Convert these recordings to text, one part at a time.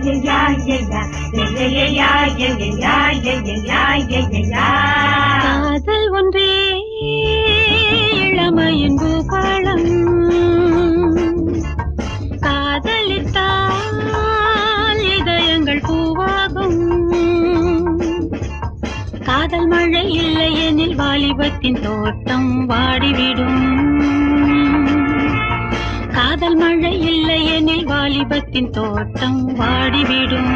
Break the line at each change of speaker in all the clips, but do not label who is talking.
காதல் ஒன்றே இளமையின் பூபாளம் காதலித்தால் இதயங்கள் பூவாகும் காதல் மழை இல்லை எனில் வாலிபத்தின் தோட்டம் வாடிவிடும் காதல் மழை இல்லை எனில் வாலிபத்தின் தோட்டம் வாடிவிடும்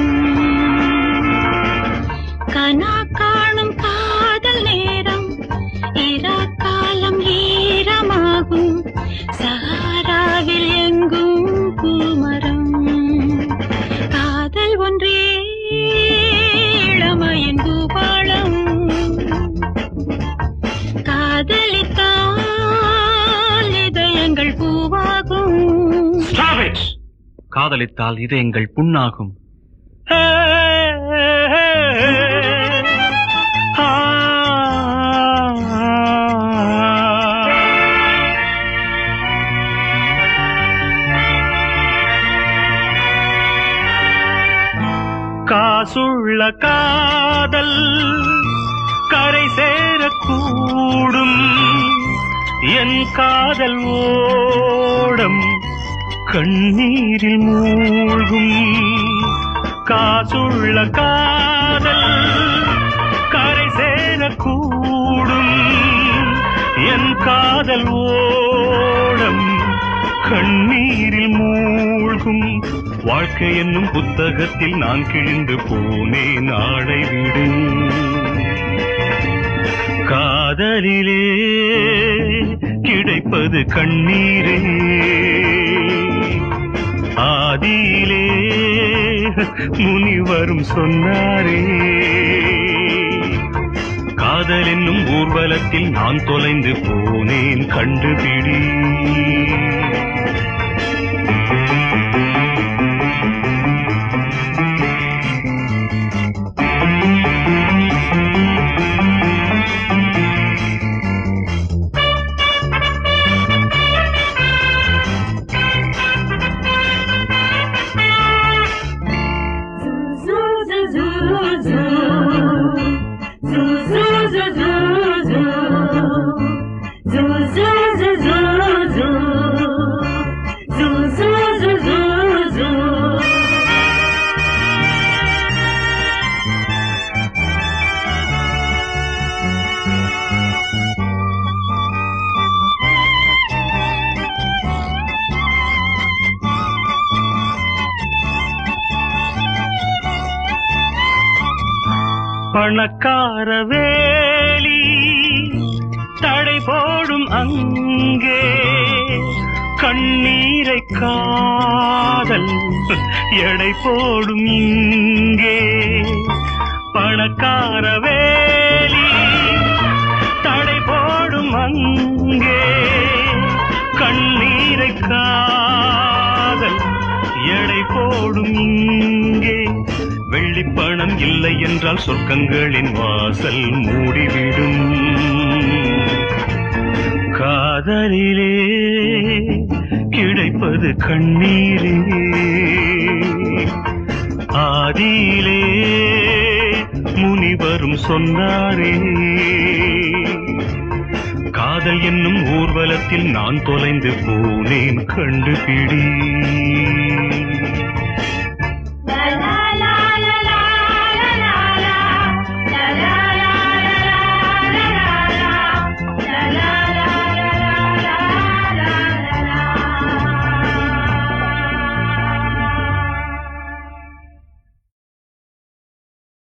கனா காணும் காதல் நேரம் இரா காலம் ஈரமாகும் சஹாராவில் எங்கும் பூமரம் காதல் ஒன்றே இளமையின் பூபாளம் காதலித்தால் இதயங்கள் பூவாகும்
Stop it! காதலித்தால் இது எங்கள் புண்ணாகும் காசுள்ள காதல் கரை சேரக்கூடும் என் காதல் ஓடம் கண்ணீரில் மூழ்கும் காசுள்ள காதல் கரை சேரக்கூடும் என் காதல் ஓடம் கண்ணீரில் மூழ்கும் வாழ்க்கை என்னும் புத்தகத்தில் நான் கிழிந்து போனேன் ஆடை விடு காதலிலே கிடைப்பது கண்ணீரே ஆதியிலே முனிவரும் சொன்னாரே காதல் என்னும் ஊர்வலத்தில் நான் தொலைந்து போனேன் கண்டுபிடி பணக்கார வேலி தடை போடும் அங்கே கண்ணீரை காதல் எடை போடும் இங்கே பணக்கார வேலி தடை போடும் அங்கே கண்ணீரை காதல் எடை போடும் இங்கே வெள்ளிப்பணம் இல்லை என்றால் சொர்க்கங்களின் வாசல் மூடிவிடும் காதலிலே கிடைப்பது கண்ணீரே ஆதியிலே முனிவரும் சொன்னாரே காதல் என்னும் ஊர்வலத்தில் நான் தொலைந்து போனேன் கண்டுபிடி